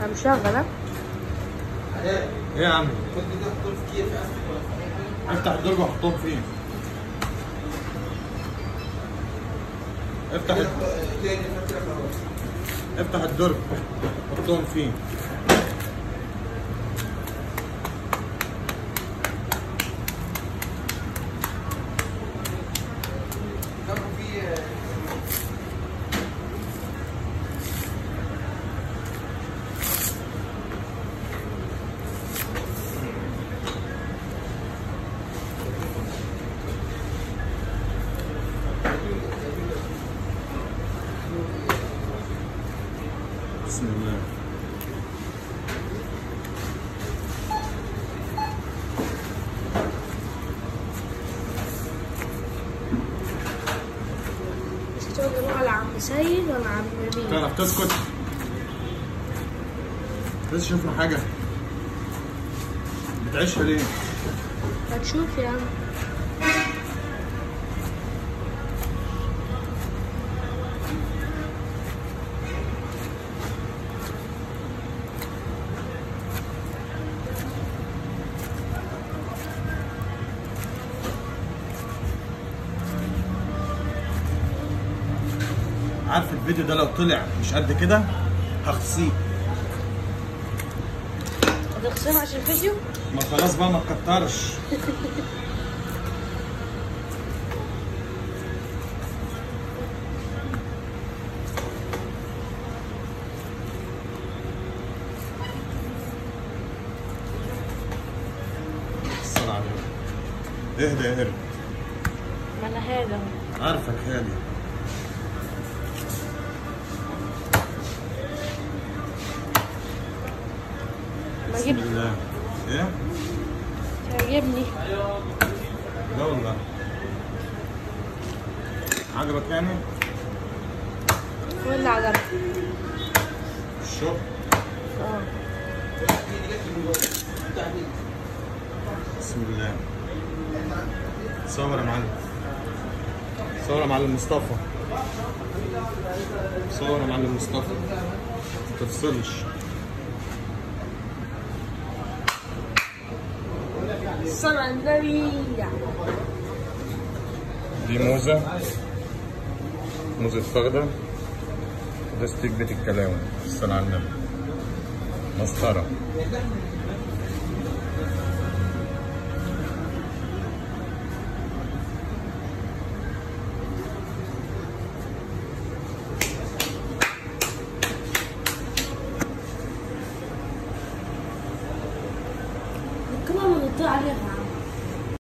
انا مشغل ها ايه يا عم افتح الدرج وحطهم فين افتح افتح الدرج حطهم فين بسم الله مش هتقول نروح على عم سيد ولا عم مين تعرف تسكت لسه شفنا حاجة بتعيشها ليه؟ هتشوف يا عم عارف الفيديو ده لو طلع مش قد كده هخصيه هتخسرها عشان الفيديو ما خلاص بقى ما تكترش الصلاة على النبي. اهدى يا هرب ما انا هذا اهو. عارفك هادي ما بسم جبت الله ايه؟ تعجبني لا والله عجبك يعني؟ ولا عجبك الشغل اه بسم الله صور يا معلم صور يا معلم مصطفى صور يا معلم مصطفى ما تفصلش صلى على النبي دي موزة موزة فخدة وده ستيك بيت الكلاوي الصلاة على النبي مسطرة كمان بنطلع عليها